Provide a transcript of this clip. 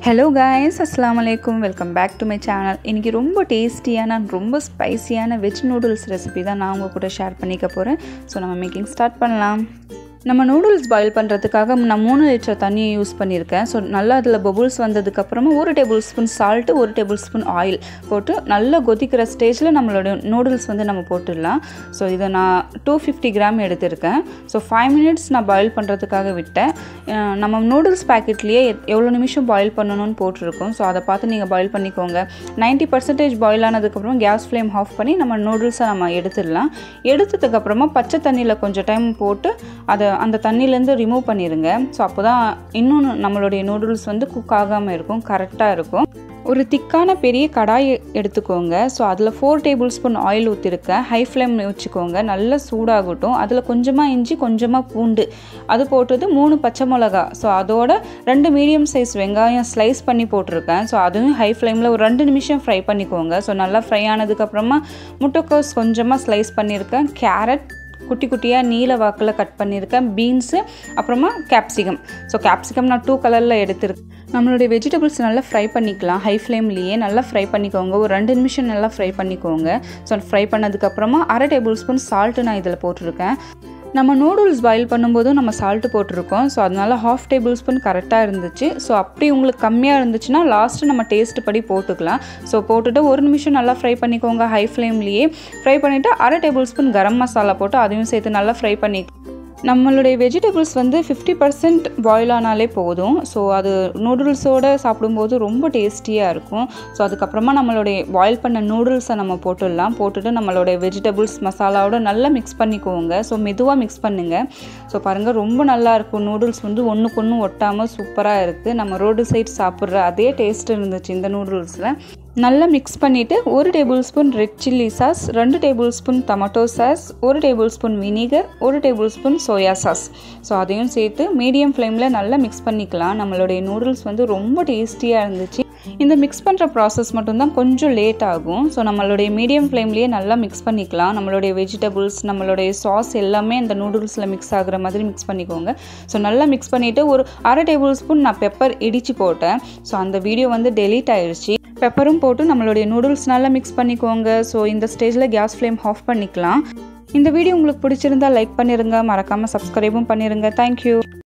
hello guys அஸ்லாம் வலைக்கும் welcome back to my channel இன்றைக்கி ரொம்ப டேஸ்டியான and ரொம்ப ஸ்பைசியான வெஜ் நூடுல்ஸ் ரெசிபி தான் நான் உங்கள் கூட ஷேர் பண்ணிக்க போகிறேன் ஸோ நம்ம மேக்கிங் ஸ்டார்ட் பண்ணலாம் நம்ம நூடுல்ஸ் பாயில் பண்ணுறதுக்காக நான் மூணு லிட்டர் தண்ணியை யூஸ் பண்ணியிருக்கேன் ஸோ நல்லா அதில் பபுள்ஸ் வந்ததுக்கப்புறமா ஒரு டேபிள் ஸ்பூன் சால்ட்டு ஒரு டேபிள் ஸ்பூன் ஆயில் போட்டு நல்லா கொதிக்கிற ஸ்டேஜில் நம்மளோட நூடுல்ஸ் வந்து நம்ம போட்டுடலாம் ஸோ இதை நான் டூ ஃபிஃப்டி கிராம் எடுத்திருக்கேன் ஸோ ஃபைவ் மினிட்ஸ் நான் பாயில் பண்ணுறதுக்காக விட்டேன் அஹ் நம்ம நூடுல்ஸ் பேக்கெட்லேயே எவ்வளோ நிமிஷம் பாயில் பண்ணணும்னு போட்டிருக்கோம் ஸோ அதை பார்த்து நீங்கள் பாயில் பண்ணிக்கோங்க 90% பர்சன்டேஜ் பாயில் ஆனதுக்கப்புறம் கேஸ் ஃப்ளேம் ஆஃப் பண்ணி நம்ம நூடுல்ஸை நம்ம எடுத்துடலாம் எடுத்ததுக்கப்புறமா பச்சை தண்ணியில் கொஞ்சம் டைம் போட்டு அதை அந்த தண்ணியிலேருந்து ரிமூவ் பண்ணிடுங்க ஸோ அப்போ தான் இன்னும் நம்மளுடைய நூடுல்ஸ் வந்து குக் ஆகாமல் இருக்கும் கரெக்டாக இருக்கும் ஒரு திக்கான பெரிய கடாய் எடுத்துக்கோங்க ஸோ அதில் ஃபோர் டேபிள் ஸ்பூன் ஆயில் ஊற்றிருக்கேன் ஹை ஃப்ளேம் வச்சுக்கோங்க நல்லா சூடாகட்டும் அதில் கொஞ்சமாக இஞ்சி கொஞ்சமாக பூண்டு அது போட்டது மூணு பச்சை மிளகா ஸோ அதோட ரெண்டு மீடியம் சைஸ் வெங்காயம் ஸ்லைஸ் பண்ணி போட்டிருக்கேன் ஸோ அதுவும் ஹை ஃப்ளேமில் ஒரு ரெண்டு நிமிஷம் ஃப்ரை பண்ணிக்கோங்க ஸோ நல்லா ஃப்ரை ஆனதுக்கப்புறமா முட்டைக்கோஸ் கொஞ்சமாக ஸ்லைஸ் பண்ணியிருக்கேன் கேரட் குட்டி குட்டியாக நீல வாக்கில் கட் பண்ணியிருக்கேன் பீன்ஸு அப்புறமா கேப்சிகம் ஸோ கேப்சிகம் நான் டூ கலரில் எடுத்திருக்கேன் நம்மளுடைய வெஜிடபிள்ஸ் நல்லா ஃப்ரை பண்ணிக்கலாம் ஹை ஃப்ளேம்லேயே நல்லா ஃப்ரை பண்ணிக்கோங்க ஒரு ரெண்டு நிமிஷம் நல்லா ஃப்ரை பண்ணிக்கோங்க ஸோ ஃப்ரை பண்ணதுக்கப்புறமா அரை டேபிள் ஸ்பூன் சால்ட்டு நான் இதில் போட்டிருக்கேன் நம்ம நூடுல்ஸ் பாயில் பண்ணும்போதும் நம்ம சால்ட்டு போட்டிருக்கோம் ஸோ அதனால ஹாஃப் டேபிள் ஸ்பூன் கரெக்டாக இருந்துச்சு ஸோ அப்படி உங்களுக்கு கம்மியாக இருந்துச்சுன்னா லாஸ்ட்டு நம்ம டேஸ்ட் படி போட்டுக்கலாம் ஸோ போட்டுட்டு ஒரு நிமிஷம் நல்லா ஃப்ரை பண்ணிக்கோங்க ஹை ஃப்ளேம்லேயே ஃப்ரை பண்ணிவிட்டு அரை டேபிள் ஸ்பூன் கரம் மசாலா போட்டு அதையும் சேர்த்து நல்லா ஃப்ரை பண்ணி நம்மளுடைய வெஜிடபிள்ஸ் வந்து ஃபிஃப்டி பர்சன்ட் பாயில் ஆனாலே போதும் ஸோ அது நூடுல்ஸோடு சாப்பிடும்போது ரொம்ப டேஸ்டியாக இருக்கும் ஸோ அதுக்கப்புறமா நம்மளுடைய பாயில் பண்ண நூடுல்ஸை நம்ம போட்டுடலாம் போட்டுட்டு நம்மளுடைய வெஜிடபிள்ஸ் மசாலாவோட நல்லா மிக்ஸ் பண்ணிக்கோங்க ஸோ மெதுவாக மிக்ஸ் பண்ணுங்கள் ஸோ பாருங்கள் ரொம்ப நல்லா இருக்கும் நூடுல்ஸ் வந்து ஒன்றுக்கு ஒன்று ஒட்டாமல் சூப்பராக இருக்குது நம்ம ரோடு சைட் சாப்பிட்ற அதே டேஸ்ட் இருந்துச்சு இந்த நூடுல்ஸில் நல்லா மிக்ஸ் பண்ணிவிட்டு ஒரு tablespoon red chilli sauce ரெண்டு டேபிள் ஸ்பூன் டொமேட்டோ சாஸ் ஒரு டேபிள் ஸ்பூன் வினிகர் ஒரு tablespoon soya sauce so அதையும் சேர்த்து மீடியம் ஃப்ளேமில் நல்லா மிக்ஸ் பண்ணிக்கலாம் நம்மளுடைய நூடுல்ஸ் வந்து ரொம்ப டேஸ்டியாக இருந்துச்சு இந்த மிக்ஸ் பண்ணுற ப்ராசஸ் மட்டும்தான் கொஞ்சம் லேட் ஆகும் ஸோ நம்மளுடைய மீடியம் ஃப்ளேம்லேயே நல்லா மிக்ஸ் பண்ணிக்கலாம் நம்மளுடைய வெஜிடபிள்ஸ் நம்மளுடைய சாஸ் எல்லாமே அந்த நூடுல்ஸில் மிக்ஸ் ஆகுற மாதிரி மிக்ஸ் பண்ணிக்கோங்க ஸோ நல்லா மிக்ஸ் பண்ணிவிட்டு ஒரு அரை டேபிள் ஸ்பூன் நான் பெப்பர் இடித்து போட்டேன் ஸோ அந்த வீடியோ வந்து டெலீட் ஆயிடுச்சு பெப்பரும் போட்டு நம்மளுடைய நூடுல்ஸ் நல்லா மிக்ஸ் பண்ணிக்கோங்க ஸோ இந்த ஸ்டேஜில் கேஸ் ஃப்ளேம் ஆஃப் பண்ணிக்கலாம் இந்த வீடியோ உங்களுக்கு பிடிச்சிருந்தா லைக் பண்ணிடுங்க மறக்காமல் சப்ஸ்கிரைபும் பண்ணிடுங்க தேங்க்யூ